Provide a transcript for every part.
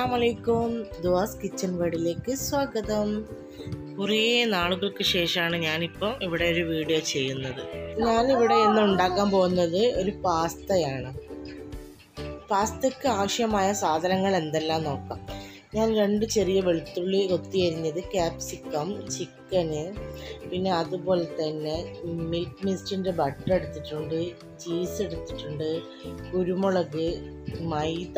അസ്സാം വലൈക്കും ദുവാസ് കിച്ചൺ വേർഡിലേക്ക് സ്വാഗതം കുറേ നാളുകൾക്ക് ശേഷമാണ് ഞാനിപ്പോൾ ഇവിടെ ഒരു വീഡിയോ ചെയ്യുന്നത് ഞാനിവിടെ ഇന്ന് ഉണ്ടാക്കാൻ പോകുന്നത് ഒരു പാസ്തയാണ് പാസ്തയ്ക്ക് ആവശ്യമായ സാധനങ്ങൾ എന്തെല്ലാം നോക്കാം ഞാൻ രണ്ട് ചെറിയ വെളുത്തുള്ളി കൊത്തി അരിഞ്ഞത് ക്യാപ്സിക്കം ചിക്കന് പിന്നെ അതുപോലെ തന്നെ മിൽക്ക് മിസ്റ്റിൻ്റെ ബട്ടർ എടുത്തിട്ടുണ്ട് ചീസ് എടുത്തിട്ടുണ്ട് കുരുമുളക് മൈദ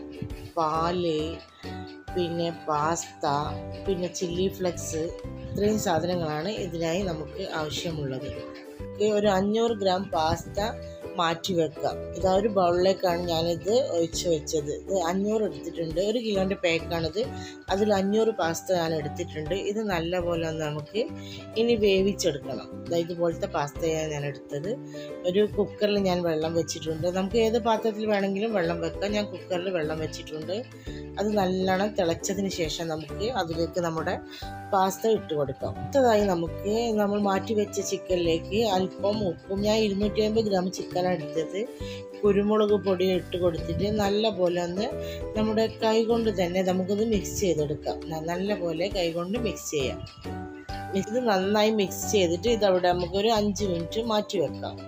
പാല് പിന്നെ പാസ്ത പിന്നെ ചില്ലി ഫ്ലെക്സ് ഇത്രയും സാധനങ്ങളാണ് ഇതിനായി നമുക്ക് ആവശ്യമുള്ളത് ഒരു അഞ്ഞൂറ് ഗ്രാം പാസ്ത മാറ്റി വെക്കാം ഇതാ ഒരു ബൗളിലേക്കാണ് ഞാനിത് ഒഴിച്ച് വെച്ചത് ഇത് അഞ്ഞൂറ് എടുത്തിട്ടുണ്ട് ഒരു കിലോൻ്റെ പാക്കാണിത് അതിൽ അഞ്ഞൂറ് പാസ്ത ഞാൻ എടുത്തിട്ടുണ്ട് ഇത് നല്ലപോലെ ഒന്ന് നമുക്ക് ഇനി വേവിച്ചെടുക്കണം ഇതാ ഇതുപോലത്തെ പാസ്തയാണ് ഞാൻ എടുത്തത് ഒരു കുക്കറിൽ ഞാൻ വെള്ളം വെച്ചിട്ടുണ്ട് നമുക്ക് ഏത് പാത്രത്തിൽ വേണമെങ്കിലും വെള്ളം വെക്കാം ഞാൻ കുക്കറിൽ വെള്ളം വെച്ചിട്ടുണ്ട് അത് നല്ലോണം തിളച്ചതിന് ശേഷം നമുക്ക് അതിലേക്ക് നമ്മുടെ പാസ്ത ഇട്ട് കൊടുക്കാം അടുത്തതായി നമുക്ക് നമ്മൾ മാറ്റി വെച്ച ചിക്കനിലേക്ക് അല്പം ഉപ്പും ഞാൻ ഇരുന്നൂറ്റി അമ്പത് ഗ്രാം ചിക്കനാണ് എടുത്തത് കുരുമുളക് പൊടി ഇട്ട് കൊടുത്തിട്ട് നല്ല പോലെ ഒന്ന് നമ്മുടെ കൈ കൊണ്ട് തന്നെ നമുക്കത് മിക്സ് ചെയ്തെടുക്കാം നല്ല പോലെ കൈ കൊണ്ട് മിക്സ് ചെയ്യാം ഇത് നന്നായി മിക്സ് ചെയ്തിട്ട് ഇതവിടെ നമുക്കൊരു അഞ്ച് മിനിറ്റ് മാറ്റി വെക്കാം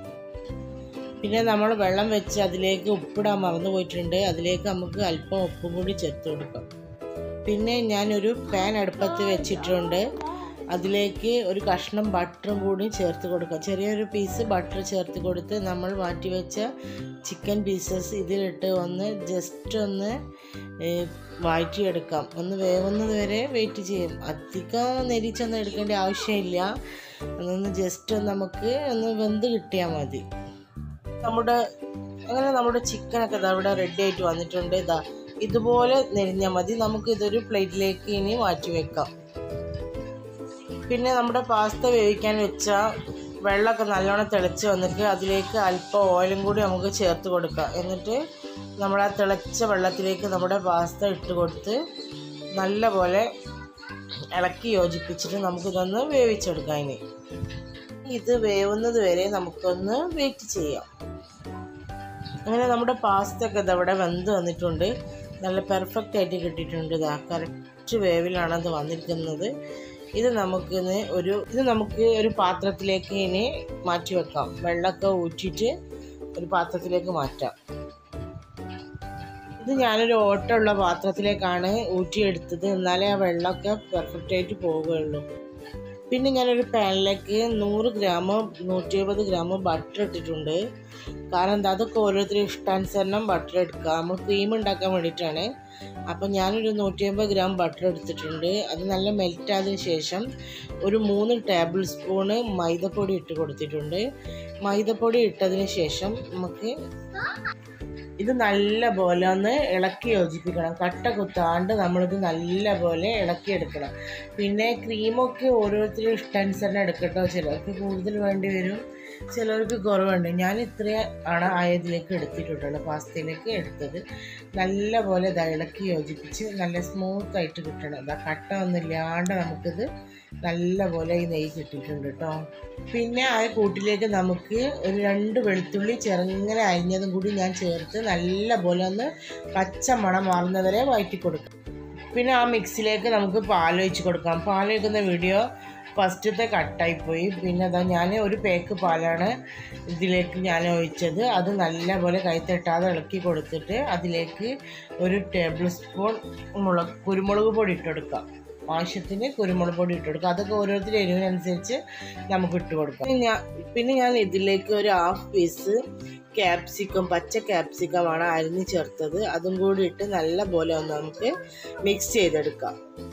പിന്നെ നമ്മൾ വെള്ളം വെച്ച് അതിലേക്ക് ഉപ്പിടാൻ മറന്നു പോയിട്ടുണ്ട് അതിലേക്ക് നമുക്ക് അല്പം ഉപ്പും കൂടി ചേർത്ത് കൊടുക്കാം പിന്നെ ഞാനൊരു പാൻ അടുപ്പത്ത് വെച്ചിട്ടുണ്ട് അതിലേക്ക് ഒരു കഷ്ണം ബട്ടറും കൂടി ചേർത്ത് കൊടുക്കാം ചെറിയൊരു പീസ് ബട്ടർ ചേർത്ത് കൊടുത്ത് നമ്മൾ മാറ്റി വെച്ച ചിക്കൻ പീസസ് ഇതിലിട്ട് ഒന്ന് ജസ്റ്റ് ഒന്ന് വഴറ്റിയെടുക്കാം ഒന്ന് വേവുന്നത് വരെ വെയിറ്റ് ചെയ്യും അധികം നെരിച്ചൊന്നും എടുക്കേണ്ട ആവശ്യമില്ല അതൊന്ന് ജസ്റ്റ് നമുക്ക് ഒന്ന് വെന്ത് കിട്ടിയാൽ മതി നമ്മുടെ അങ്ങനെ നമ്മുടെ ചിക്കനൊക്കെ ഇതാ ഇവിടെ റെഡി ആയിട്ട് വന്നിട്ടുണ്ട് ഇതാ ഇതുപോലെ നെരിഞ്ഞാൽ മതി നമുക്ക് ഇതൊരു പ്ലേറ്റിലേക്ക് ഇനി മാറ്റി വെക്കാം പിന്നെ നമ്മുടെ പാസ്ത വേവിക്കാൻ വെച്ച വെള്ളമൊക്കെ നല്ലോണം തിളച്ച് വന്നിട്ട് അതിലേക്ക് അല്പം ഓയിലും കൂടി നമുക്ക് ചേർത്ത് കൊടുക്കാം എന്നിട്ട് നമ്മൾ ആ തിളച്ച വെള്ളത്തിലേക്ക് നമ്മുടെ പാസ്ത ഇട്ട് കൊടുത്ത് നല്ല പോലെ ഇളക്കി യോജിപ്പിച്ചിട്ട് നമുക്കിതൊന്ന് വേവിച്ചെടുക്കാം ഇനി ഇത് വേവുന്നത് വരെ നമുക്കൊന്ന് വെയിറ്റ് ചെയ്യാം അങ്ങനെ നമ്മുടെ പാസ്ത ഒക്കെ ഇതവിടെ വെന്ത് വന്നിട്ടുണ്ട് നല്ല പെർഫെക്റ്റ് ആയിട്ട് കിട്ടിയിട്ടുണ്ട് ഇതാ കറക്റ്റ് വേവിലാണ് അത് വന്നിരിക്കുന്നത് ഇത് നമുക്കിന്ന് ഒരു ഇത് നമുക്ക് ഒരു പാത്രത്തിലേക്ക് ഇനി മാറ്റി വെക്കാം വെള്ളമൊക്കെ ഊറ്റിയിട്ട് ഒരു പാത്രത്തിലേക്ക് മാറ്റാം ഇത് ഞാനൊരു ഓട്ടമുള്ള പാത്രത്തിലേക്കാണ് ഊറ്റിയെടുത്തത് എന്നാലേ ആ വെള്ളമൊക്കെ പെർഫെക്റ്റ് ആയിട്ട് പോവുകയുള്ളൂ പിന്നെ ഞാനൊരു പാനിലേക്ക് നൂറ് ഗ്രാം നൂറ്റി എഴുപത് ഗ്രാം ബട്ടർ ഇട്ടിട്ടുണ്ട് കാരണം എന്താ അതൊക്കെ ഓരോരുത്തരും ഇഷ്ടാനുസരണം ബട്ടർ എടുക്കുക നമ്മൾ ക്രീം ഉണ്ടാക്കാൻ വേണ്ടിയിട്ടാണ് അപ്പം ഞാനൊരു നൂറ്റി അമ്പത് ഗ്രാം ബട്ടർ എടുത്തിട്ടുണ്ട് അത് നല്ല മെൽറ്റ് ആയതിനു ശേഷം ഒരു മൂന്ന് ടേബിൾ സ്പൂണ് മൈദപ്പൊടി ഇട്ട് കൊടുത്തിട്ടുണ്ട് മൈദപ്പൊടി ഇട്ടതിന് ശേഷം നമുക്ക് ഇത് നല്ല പോലെ ഒന്ന് ഇളക്കി യോജിപ്പിക്കണം കട്ട കുത്താണ്ട് നമ്മളിത് നല്ല പോലെ ഇളക്കിയെടുക്കണം പിന്നെ ക്രീമൊക്കെ ഓരോരുത്തരും ഇഷ്ടാനുസരണം എടുക്കട്ടോ ചിലർക്ക് കൂടുതൽ വേണ്ടി വരും ചിലർക്ക് കുറവുണ്ട് ഞാൻ ഇത്ര ആണ് ആയതിലേക്ക് എടുത്തിട്ടുള്ളത് പാസ്തയിലേക്ക് എടുത്തത് നല്ല പോലെ ഇതാ ഇളക്കി യോജിപ്പിച്ച് നല്ല സ്മൂത്ത് ആയിട്ട് കിട്ടണം ഇതാ കട്ട ഒന്നുമില്ലാണ്ട് നമുക്കിത് നല്ല പോലെ ഈ നെയ്യ് കിട്ടിയിട്ടുണ്ട് കേട്ടോ പിന്നെ ആ കൂട്ടിലേക്ക് നമുക്ക് ഒരു രണ്ട് വെളുത്തുള്ളി ചെറുങ്ങനെ അരിഞ്ഞതും കൂടി ഞാൻ ചേർത്ത് നല്ല പോലെ ഒന്ന് പച്ച മണം മാറുന്നവരെ വഴറ്റി കൊടുക്കാം പിന്നെ ആ മിക്സിലേക്ക് നമുക്ക് പാൽ ഒഴിച്ച് കൊടുക്കാം പാൽ ഒഴിക്കുന്ന വീഡിയോ ഫസ്റ്റത്തെ കട്ടായിപ്പോയി പിന്നെ അതാ ഞാൻ ഒരു പേക്ക് പാലാണ് ഇതിലേക്ക് ഞാൻ ഒഴിച്ചത് അത് നല്ലപോലെ കൈത്തട്ടാതെ ഇളക്കി കൊടുത്തിട്ട് അതിലേക്ക് ഒരു ടേബിൾ സ്പൂൺ മുളക് കുരുമുളക് പൊടി ഇട്ടെടുക്കാം ആവശ്യത്തിന് കുരുമുളക് പൊടി ഇട്ട് കൊടുക്കുക അതൊക്കെ ഓരോരുത്തരുടെ എരിവിനനുസരിച്ച് നമുക്ക് ഇട്ട് കൊടുക്കാം ഞാൻ പിന്നെ ഞാൻ ഇതിലേക്ക് ഒരു ഹാഫ് പീസ് ക്യാപ്സിക്കം പച്ച ക്യാപ്സിക്കമാണ് അരിഞ്ഞ് ചേർത്തത് അതും കൂടി ഇട്ട് നല്ല പോലെ ഒന്ന് നമുക്ക് മിക്സ് ചെയ്തെടുക്കാം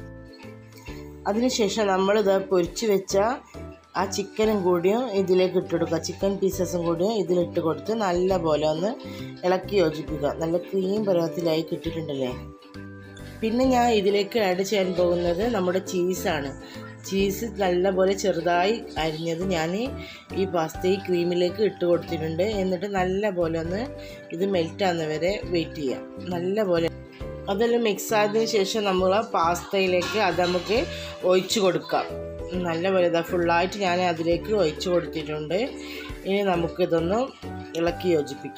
അതിനുശേഷം നമ്മളിത് പൊരിച്ച് വെച്ച ആ ചിക്കനും കൂടിയും ഇതിലേക്ക് ഇട്ടെടുക്കുക ചിക്കൻ പീസസും കൂടിയും ഇതിലിട്ട് കൊടുത്ത് നല്ല പോലെ ഒന്ന് ഇളക്കി യോജിപ്പിക്കുക നല്ല ക്രീം പരുവത്തിലായി കിട്ടിയിട്ടുണ്ടല്ലേ പിന്നെ ഞാൻ ഇതിലേക്ക് ആഡ് ചെയ്യാൻ പോകുന്നത് നമ്മുടെ ചീസാണ് ചീസ് നല്ലപോലെ ചെറുതായി അരിഞ്ഞത് ഞാൻ ഈ പാസ്ത ഈ ക്രീമിലേക്ക് ഇട്ട് കൊടുത്തിട്ടുണ്ട് എന്നിട്ട് നല്ല പോലെ ഒന്ന് ഇത് മെൽറ്റ് ആകുന്നവരെ വെയിറ്റ് ചെയ്യാം നല്ല പോലെ അതെല്ലാം മിക്സ് ആയതിനു ശേഷം നമ്മൾ ആ പാസ്തയിലേക്ക് അത് നമുക്ക് ഒഴിച്ചു കൊടുക്കാം നല്ല പോലെ ഇതാ ഫുള്ളായിട്ട് ഞാൻ അതിലേക്ക് ഒഴിച്ചു കൊടുത്തിട്ടുണ്ട് ഇനി നമുക്കിതൊന്ന് ഇളക്കി യോജിപ്പിക്കാം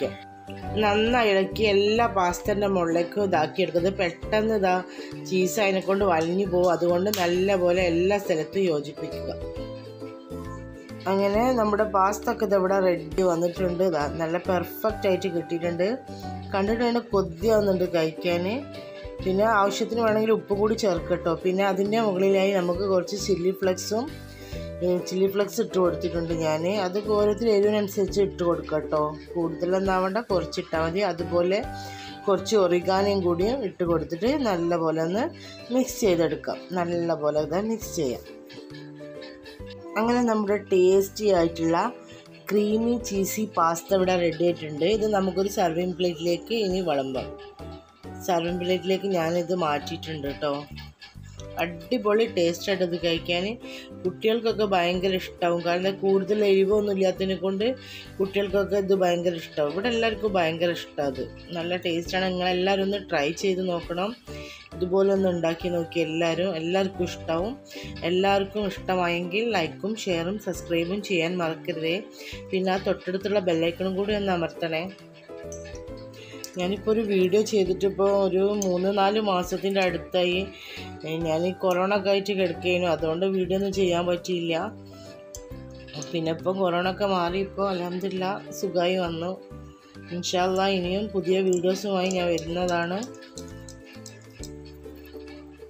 നന്നായി ഇളക്കി എല്ലാ പാസ്തൻ്റെ മുകളിലേക്കും ഇതാക്കിയെടുക്കുന്നത് പെട്ടെന്ന് ഇതാ ചീസ് അതിനെ കൊണ്ട് വലിഞ്ഞു പോകും അതുകൊണ്ട് നല്ലപോലെ എല്ലാ സ്ഥലത്തും യോജിപ്പിക്കുക അങ്ങനെ നമ്മുടെ പാസ്ത ഒക്കെ ഇതവിടെ റെഡി വന്നിട്ടുണ്ട് ഇതാ നല്ല പെർഫെക്റ്റ് ആയിട്ട് കിട്ടിയിട്ടുണ്ട് കണ്ടിട്ടാണ് കൊതിയാവുന്നുണ്ട് കഴിക്കാൻ പിന്നെ ആവശ്യത്തിന് വേണമെങ്കിൽ ഉപ്പ് കൂടി ചേർക്കട്ടോ പിന്നെ അതിൻ്റെ മുകളിലായി നമുക്ക് കുറച്ച് ചില്ലി ഫ്ലെക്സും ചില്ലി ഫ്ലെക്സ് ഇട്ട് കൊടുത്തിട്ടുണ്ട് ഞാൻ അത് ഓരോരുത്തർ എരിവിനനുസരിച്ച് ഇട്ട് കൊടുക്കട്ടോ കൂടുതലൊന്നാവണ്ട കുറച്ചിട്ടാൽ മതി അതുപോലെ കുറച്ച് ഒറിഗാനയും കൂടിയും ഇട്ട് കൊടുത്തിട്ട് നല്ലപോലെ ഒന്ന് മിക്സ് ചെയ്തെടുക്കാം നല്ലപോലെ ഇത് മിക്സ് ചെയ്യാം അങ്ങനെ നമ്മുടെ ടേസ്റ്റി ആയിട്ടുള്ള ക്രീമി ചീസി പാസ്ത ഇവിടെ റെഡി ആയിട്ടുണ്ട് ഇത് നമുക്കൊരു സർവിങ് പ്ലേറ്റിലേക്ക് ഇനി വിളമ്പാം സർവിങ് പ്ലേറ്റിലേക്ക് ഞാനിത് മാറ്റിയിട്ടുണ്ട് കേട്ടോ അടിപൊളി ടേസ്റ്റ് ആയിട്ട് ഇത് കഴിക്കാൻ കുട്ടികൾക്കൊക്കെ ഭയങ്കര ഇഷ്ടമാവും കാരണം കൂടുതൽ എരിവൊന്നും ഇല്ലാത്തതിനെ കൊണ്ട് കുട്ടികൾക്കൊക്കെ ഇത് ഭയങ്കര ഇഷ്ടമാവും ഇവിടെ എല്ലാവർക്കും ഭയങ്കര ഇഷ്ടമാണ് അത് നല്ല ടേസ്റ്റാണ് നിങ്ങളെല്ലാവരും ഒന്ന് ട്രൈ ചെയ്ത് നോക്കണം ഇതുപോലെ ഒന്ന് ഉണ്ടാക്കി നോക്കി എല്ലാവരും എല്ലാവർക്കും ഇഷ്ടമാവും എല്ലാവർക്കും ഇഷ്ടമായെങ്കിൽ ലൈക്കും ഷെയറും സബ്സ്ക്രൈബും ചെയ്യാൻ മറക്കരുതേ പിന്നെ ആ തൊട്ടടുത്തുള്ള ബെല്ലൈക്കണും കൂടി ഒന്ന് അമർത്തണേ ഞാനിപ്പോൾ ഒരു വീഡിയോ ചെയ്തിട്ടിപ്പോൾ ഒരു മൂന്ന് നാല് മാസത്തിൻ്റെ അടുത്തായി ഞാൻ ഈ കൊറോണ ഒക്കെ ആയിട്ട് കിടക്കുകയായിരുന്നു അതുകൊണ്ട് വീഡിയോ ഒന്നും ചെയ്യാൻ പറ്റിയില്ല പിന്നെ ഇപ്പം കൊറോണ ഒക്കെ മാറി ഇപ്പോൾ അലഹമില്ല സുഖമായി വന്നു ഇൻഷാല്ല ഇനിയും പുതിയ വീഡിയോസുമായി ഞാൻ വരുന്നതാണ്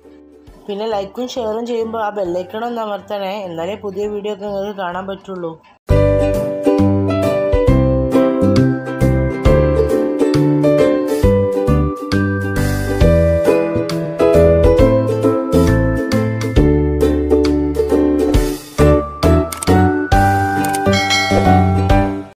പിന്നെ ലൈക്കും ഷെയറും ചെയ്യുമ്പോൾ ആ ബെല്ലൈക്കണം ഒന്ന് അമർത്തണേ എന്നാലേ പുതിയ വീഡിയോ ഒക്കെ നിങ്ങൾക്ക് കാണാൻ പറ്റുള്ളൂ